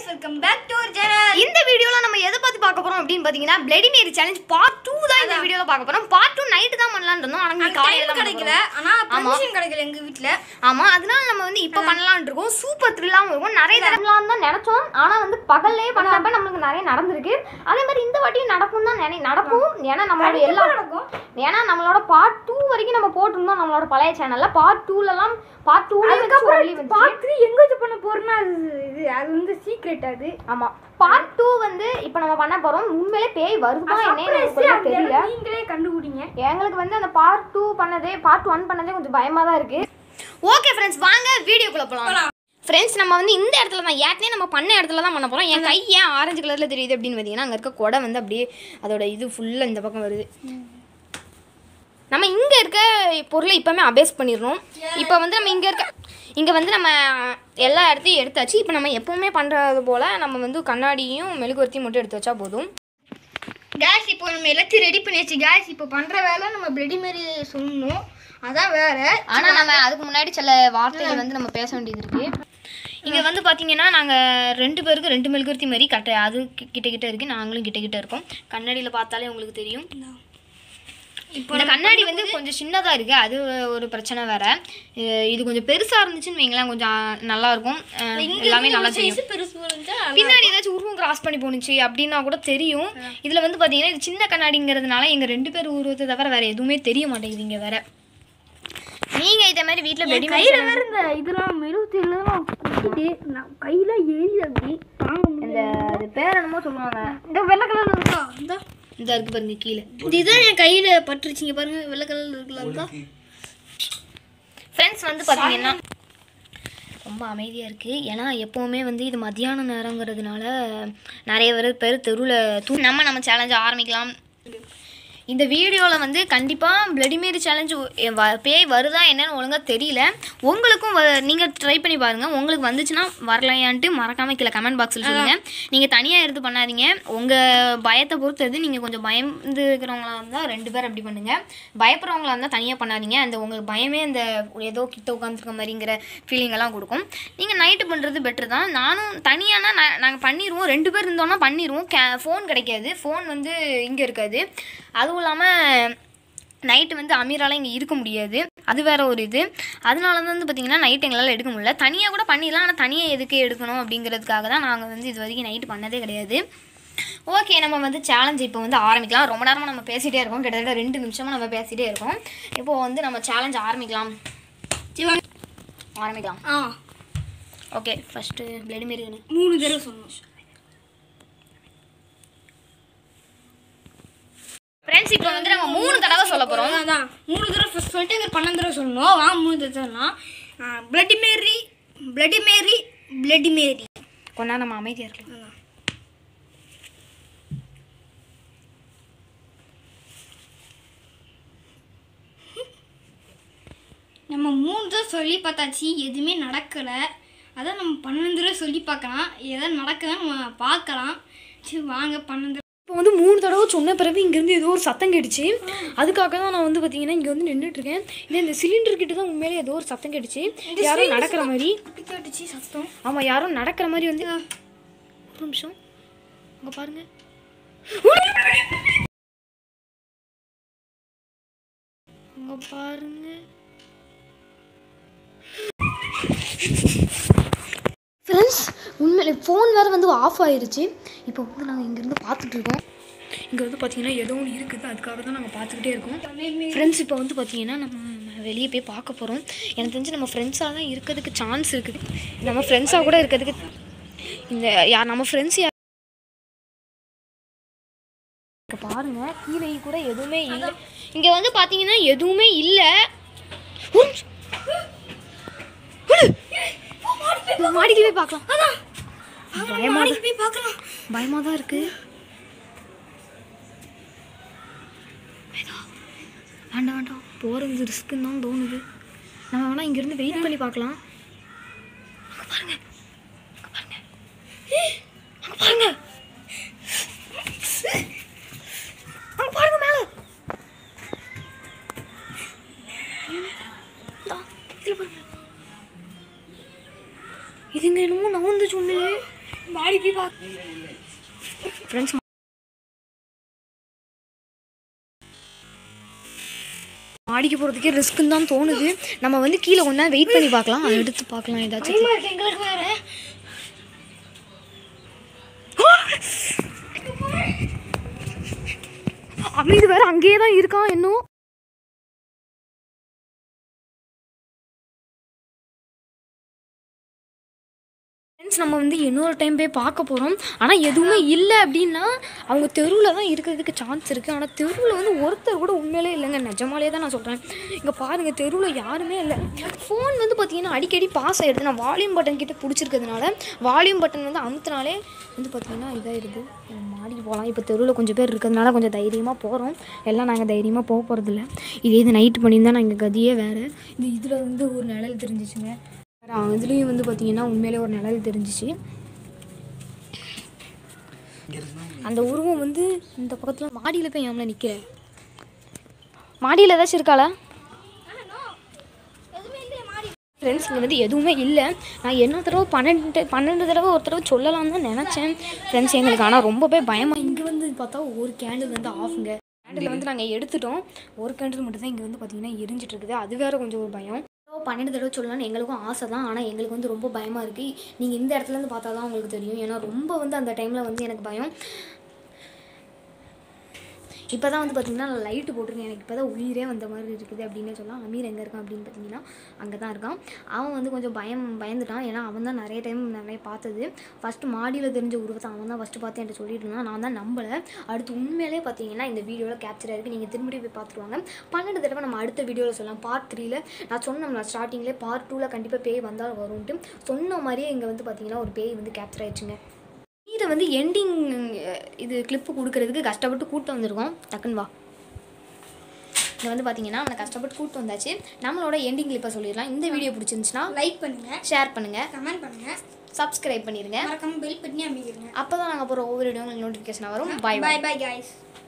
Welcome back to our channel இந்த வீடியோல நம்ம எதை பத்தி பார்க்க போறோம் அப்படின்னு பாத்தீங்கன்னா bloody Mary challenge part two தான் இந்த வீடியோல பார்க்க போறோம் பார்ட் டூ நைட்டு தான் பண்ணலாம்னு இருந்தோம் ஆனா இன்னைக்கு காலையில தான் கிடைக்கல கிடைக்கல ஆனா பெர்மிஷன் கிடைக்கல எங்க வீட்ல ஆமா அதனால நம்ம வந்து இப்போ பண்ணலாம்னு இருக்கோம் சூப்பர் த்ரில்லாவும் இருக்கும் நிறைய தடவைலாம் தான் நினைச்சோம் ஆனா வந்து பகல்லே பண்ணப்ப நம்மளுக்கு நிறைய நடந்திருக்கு அதே மாதிரி இந்த வாட்டியும் நடக்கும் தான் நினை நடக்கும் ஏன்னா நம்மளோட எல்லா நடக்கும் ஏன்னா நம்மளோட பார்ட் டூ வரைக்கும் நம்ம போட்டிருந்தோம் நம்மளோட பழைய சேனல்ல பார்ட் டூலலாம் பார்ட் டூல அதுக்கப்புறம் பார்ட் 3 எங்க வச்சு பண்ண போறோம்னா அது இது அது வந்து சீக்ரெட் அது ஆமா பார்ட் டூ வந்து இப்போ நம்ம பண்ண போறோம் உண்மையிலே பேய் வருமா என்னன்னு எனக்கு Surprise, கொஞ்சம் அந்த தெரியல இடம் நீங்களே கண்டுபிடிங்க எங்களுக்கு வந்து அந்த பார்ட் டூ பண்ணதே பார்ட் ஒன் பண்ணதே கொஞ்சம் பயமா தான் இருக்கு ஓகே ஃப்ரெண்ட்ஸ் வாங்க வீடியோக்குள்ள போலாம் ஃப்ரெண்ட்ஸ் நம்ம வந்து இந்த இடத்துல தான் ஏற்கனவே நம்ம பண்ண இடத்துல தான் பண்ண போறோம் என் கை ஏன் ஆரஞ்சு கலர்ல தெரியுது அப்படின்னு பார்த்தீங்கன்னா அங்கே இருக்க கொடை வந்து அப்படியே அதோட இது ஃபுல்லாக இந்த பக்கம் வருது நம்ம இங்கே இருக்க பொருளை இப்போமே அபேஸ் பண்ணிடணும் இப்போ வந்து நம்ம இங்கே இருக்க இங்கே வந்து நம்ம எல்லா இடத்தையும் எடுத்தாச்சு இப்போ நம்ம எப்போவுமே பண்ணுறது போல் நம்ம வந்து கண்ணாடியும் மெழுகுவர்த்தியும் மட்டும் எடுத்து வச்சா போதும் கேஸ் இப்போ நம்ம எல்லாத்தையும் ரெடி பண்ணியாச்சு கேஸ் இப்போ பண்ற வேலை நம்ம பிளடி மாதிரி சொல்லணும் அதான் வேற ஆனா நம்ம அதுக்கு முன்னாடி சில வார்த்தைகள் வந்து நம்ம பேச வேண்டியது இருக்கு இங்க வந்து பாத்தீங்கன்னா நாங்க ரெண்டு பேருக்கு ரெண்டு மெழுகுவர்த்தி மாதிரி கட்ட அது கி- கிட்ட கிட்ட இருக்கு நாங்களும் கிட்ட கிட்ட இருக்கோம் கண்ணாடியில பார்த்தாலே உங்களுக்கு தெரியும் இப்போ இந்த கண்ணாடி வந்து கொஞ்சம் சின்னதா இருக்கு அது ஒரு பிரச்சனை வேற இது- இது கொஞ்சம் பெருசா இருந்துச்சுன்னு வைங்களேன் கொஞ்சம் நல்லா இருக்கும் அஹ் எல்லாமே நல்லா தெரியும் பெருசு போயிருந்தா பின்னாடி ஏதாச்சும் உருவம் கிராஸ் பண்ணி போணுச்சு அப்படின்னா கூட தெரியும் இதுல வந்து பாத்தீங்கன்னா இது சின்ன கண்ணாடிங்கிறதுனால எங்க ரெண்டு பேர் உருவத்தை தவிர வேற எதுவுமே தெரிய மாட்டேங்குது இங்க வேற நீங்க இதே மாதிரி வீட்ல வெடி கையில வேற இந்த இதெல்லாம் மெழுகுத்தி எல்லாம் குத்திட்டு நான் கையில ஏறி அப்படி தாங்க முடியல இந்த அது பேர் என்னமோ சொல்லுவாங்க இந்த வெள்ளை கலர்ல இருக்கா இந்த இந்த இருக்கு பாருங்க கீழே இதுதான் என் கையில பட்டுருச்சுங்க பாருங்க வெள்ளை கலர்ல இருக்குல்ல ஃப்ரெண்ட்ஸ் வந்து பார்த்தீங்கன்னா ரொம்ப அமைதியாக இருக்குது ஏன்னா எப்போவுமே வந்து இது மத்தியான நேரங்கிறதுனால நிறைய பேர் பேர் தெருவில் தூ நம்ம நம்ம சேலஞ்ச் ஆரம்பிக்கலாம் இந்த வீடியோவில் வந்து கண்டிப்பாக பிளடிமேரி சேலஞ்சு பேய் வருதா என்னன்னு ஒழுங்காக தெரியல உங்களுக்கும் நீங்கள் ட்ரை பண்ணி பாருங்கள் உங்களுக்கு வந்துச்சுன்னா வரலையான்ட்டு மறக்காமல் கீழே கமெண்ட் பாக்ஸில் சொல்லுங்கள் நீங்கள் தனியாக எடுத்து பண்ணாதீங்க உங்கள் பயத்தை பொறுத்தது நீங்கள் கொஞ்சம் பயந்து இருக்கிறவங்களா இருந்தால் ரெண்டு பேர் அப்படி பண்ணுங்கள் பயப்படுறவங்களா இருந்தால் தனியாக பண்ணாதீங்க அந்த உங்களுக்கு பயமே அந்த ஏதோ கிட்ட உட்காந்துருக்க மாதிரிங்கிற ஃபீலிங் எல்லாம் கொடுக்கும் நீங்கள் நைட்டு பண்ணுறது பெட்ரு தான் நானும் தனியானா நாங்கள் பண்ணிடுவோம் ரெண்டு பேர் இருந்தோம்னா பண்ணிடுவோம் கே ஃபோன் கிடைக்காது ஃபோன் வந்து இங்கே இருக்காது அதுவும் இல்லாமல் நைட்டு வந்து அமீரால இங்கே இருக்க முடியாது அது வேற ஒரு இது அதனால தான் வந்து பார்த்திங்கன்னா நைட் எங்களால் எடுக்க முடியல தனியாக கூட பண்ணிடலாம் ஆனால் தனியாக எதுக்கு எடுக்கணும் அப்படிங்கிறதுக்காக தான் நாங்கள் வந்து இது வரைக்கும் நைட்டு பண்ணதே கிடையாது ஓகே நம்ம வந்து சேலஞ்ச் இப்போ வந்து ஆரம்பிக்கலாம் ரொம்ப நேரமாக நம்ம பேசிகிட்டே இருக்கோம் கிட்டத்தட்ட ரெண்டு நிமிஷமாக நம்ம பேசிகிட்டே இருக்கோம் இப்போ வந்து நம்ம சேலஞ்ச் ஆரம்பிக்கலாம் ஆரம்பிக்கலாம் ஆ ஓகே ஃபஸ்ட்டு பிளட் மாரி மூணு தடவை சொல்லணும் ஃப்ரெண்ட்ஸ் இப்போ வந்து நம்ம மூணு தடவை சொல்ல போகிறோம் அதான் மூணு தடவை ஃபர்ஸ்ட் சொல்லிட்டு அங்கே பன்னெண்டு தடவை சொல்லணும் வாங்க மூணு தடவை சொல்லலாம் bloody Mary bloody Mary bloody Mary கொஞ்ச நேரம் நம்ம அமைதியாக இருக்கலாம் நம்ம மூணு தடவை சொல்லி பார்த்தாச்சு எதுவுமே நடக்கலை அதான் நம்ம பன்னெண்டு தடவை சொல்லி பார்க்கலாம் எதாவது நடக்குதான் நம்ம பார்க்கலாம் சரி வாங்க பன்னெண்டு இப்போ வந்து மூணு தடவை சொன்ன பிறகு இங்கேருந்து ஏதோ ஒரு சத்தம் கேட்டுச்சு அதுக்காக தான் நான் வந்து பார்த்தீங்கன்னா இங்கே வந்து நின்றுட்டு இருக்கேன் இதே இந்த சிலிண்டர் கிட்ட தான் உண்மையிலே ஏதோ ஒரு சத்தம் கேட்டுச்சு யாரும் நடக்கிற மாதிரி அப்படி கேட்டுச்சு சத்தம் ஆமாம் யாரும் நடக்கிற மாதிரி வந்து ஒரு நிமிஷம் அங்கே பாருங்க அங்கே பாருங்க ஃப்ரெண்ட்ஸ் உண்மையிலே ஃபோன் வேறு வந்து ஆஃப் ஆயிருச்சு இப்போ வந்து நாங்கள் இங்கேருந்து பார்த்துட்டு இருக்கோம் இங்கே வந்து பார்த்தீங்கன்னா ஏதோ ஒன்று இருக்குது அதுக்காக தான் நாங்கள் பார்த்துக்கிட்டே இருக்கோம் ஃப்ரெண்ட்ஸ் இப்போ வந்து பார்த்தீங்கன்னா நம்ம வெளியே போய் பார்க்க போகிறோம் எனக்கு தெரிஞ்சு நம்ம ஃப்ரெண்ட்ஸாக தான் இருக்கிறதுக்கு சான்ஸ் இருக்குது நம்ம ஃப்ரெண்ட்ஸாக கூட இருக்கிறதுக்கு இந்த யார் நம்ம ஃப்ரெண்ட்ஸ் யார் இங்க பாருங்க கீழே கூட எதுவுமே இல்லை இங்கே வந்து பார்த்தீங்கன்னா எதுவுமே இல்லை ஒரு நிமிஷம். விடு. மாடிக்கு போய் பார்க்கலாம் பயமா தான் போய் பார்க்கலாம் பயமாக தான் இருக்கு வேண்டாம் வேண்டாம் போகிறது ரிஸ்க்குன்னு தான் தோணுது நம்ம வேணா இங்கேருந்து வெயிட் பண்ணி பார்க்கலாம் அங்க பாருங்க அங்க பாருங்க அங்க பாருங்க அங்க பாருங்க மேலே இதா, இதுல பாருங்க இதுங்க என்னமோ நவுந்து சொன்னே மாடி போய் பா ஃப்ரெண்ட்ஸ் மாடிக்கு போகிறதுக்கே ரிஸ்க்குன்னு தான் தோணுது நம்ம வந்து கீழே கொஞ்ச நேரம் வெயிட் பண்ணி பார்க்கலாம் அதை எடுத்து பார்க்கலாம் ஏதாச்சும் பயமா இருக்கு எங்களுக்கு வேற அமைதி வேற அங்கேயே தான் இருக்கான் இன்னும் ஃப்ரெண்ட்ஸ் நம்ம வந்து இன்னொரு டைம் போய் பார்க்க போகிறோம் ஆனால் எதுவுமே இல்லை அப்படின்னா அவங்க தெருவில் தான் இருக்கிறதுக்கு சான்ஸ் இருக்குது ஆனால் தெருவில் வந்து ஒருத்தர் கூட உண்மையிலே இல்லைங்க நிஜமாலே தான் நான் சொல்கிறேன் இங்கே பாருங்கள் தெருவில் யாருமே இல்லை ஃபோன் வந்து பார்த்தீங்கன்னா அடிக்கடி பாஸ் ஆகிடுது நான் வால்யூம் பட்டன் கிட்ட பிடிச்சிருக்கிறதுனால வால்யூம் பட்டன் வந்து அமுத்தினாலே வந்து பார்த்தீங்கன்னா இதாகிடுது மாடிக்கு போகலாம் இப்போ தெருவில் கொஞ்சம் பேர் இருக்கிறதுனால கொஞ்சம் தைரியமாக போகிறோம் எல்லாம் நாங்கள் தைரியமாக போக போகிறதில்ல இதே இது நைட்டு பண்ணியிருந்தா நாங்கள் கதியே வேறு இது இதில் வந்து ஒரு நிழல் தெரிஞ்சிச்சுங்க வேறு இதுலேயும் வந்து பார்த்தீங்கன்னா உண்மையிலே ஒரு நிழல் தெரிஞ்சிச்சு அந்த உருவம் வந்து இந்த பக்கத்தில் மாடியில் போய் ஏம்ல நிற்கிறேன் மாடியில் ஏதாச்சும் இருக்காளா எதுவுமே இல்லையே மாடி ஃப்ரெண்ட்ஸ் இங்கே வந்து எதுவுமே இல்லை நான் என்ன தடவை பன்னெண்டு பன்னெண்டு தடவை ஒரு தடவை சொல்லலாம்னு தான் நினச்சேன் ஃப்ரெண்ட்ஸ் எங்களுக்கு ஆனால் ரொம்பவே பயமாக இங்கே வந்து பார்த்தா ஒரு கேண்டில் வந்து ஆஃபுங்க கேண்டில் வந்து நாங்கள் எடுத்துட்டோம் ஒரு கேண்டில் மட்டும் தான் இங்கே வந்து பார்த்தீங்கன்னா எரிஞ்சிட்டு இருக்குது அது வேறு கொஞ்சம் ஒரு பயம் தடவை பன்னெண்டு தடவை சொல்லலாம்னு எங்களுக்கும் ஆசை தான் ஆனால் எங்களுக்கு வந்து ரொம்ப பயமாக இருக்குது நீங்கள் இந்த இடத்துல இருந்து பார்த்தா தான் உங்களுக்கு தெரியும் ஏன்னா ரொம்ப வந்து அந்த டைமில் வந்து எனக்கு பயம் இப்போ தான் வந்து பார்த்தீங்கன்னா நான் லைட்டு போட்டிருக்கேன் எனக்கு இப்போ தான் உயிரே வந்த மாதிரி இருக்குது அப்படின்னு சொல்லலாம் அமீர் எங்கே இருக்கான் அப்படின்னு பார்த்தீங்கன்னா அங்கே தான் இருக்கான் அவன் வந்து கொஞ்சம் பயம் பயந்துட்டான் ஏன்னா அவன் தான் நிறைய டைம் நிறைய பார்த்தது ஃபஸ்ட்டு மாடியில் தெரிஞ்ச உருவத்தை அவன் தான் ஃபஸ்ட்டு பார்த்து என்கிட்ட சொல்லிட்டு இருந்தான் நான் தான் நம்பலை அடுத்து உண்மையிலே பார்த்தீங்கன்னா இந்த வீடியோவில் கேப்சர் ஆயிருக்கு நீங்கள் திரும்பி போய் பார்த்துருவாங்க பன்னெண்டு தடவை நம்ம அடுத்த வீடியோவில் சொல்லலாம் பார்ட் த்ரீல நான் சொன்னோம்ல ஸ்டார்டிங்லேயே பார்ட் டூவில் கண்டிப்பாக பேய் வந்தால் வரும்ன்ட்டு சொன்ன மாதிரியே இங்கே வந்து பார்த்தீங்கன்னா ஒரு பேய் வந்து கேப்சர் ஆயிடுச்சுங்க இதை வந்து எண்டிங் இது கிளிப்பு கொடுக்கறதுக்கு கஷ்டப்பட்டு கூட்டு வந்திருக்கோம் டக்குன்னு வா இங்கே வந்து பார்த்தீங்கன்னா அவனை கஷ்டப்பட்டு கூட்டு வந்தாச்சு நம்மளோட எண்டிங் கிளிப்பை சொல்லிடலாம் இந்த வீடியோ பிடிச்சிருந்துச்சுன்னா லைக் பண்ணுங்க ஷேர் பண்ணுங்கள் கமெண்ட் பண்ணுங்க சப்ஸ்கிரைப் பண்ணிடுங்க மறக்காம பெல் பண்ணி அமைக்கிறேங்க அப்போ தான் நாங்கள் போகிற ஒவ்வொரு வீடியோ உங்களுக்கு நோட்டிஃபிகேஷன் வரும் பாய் பாய் பாய் guys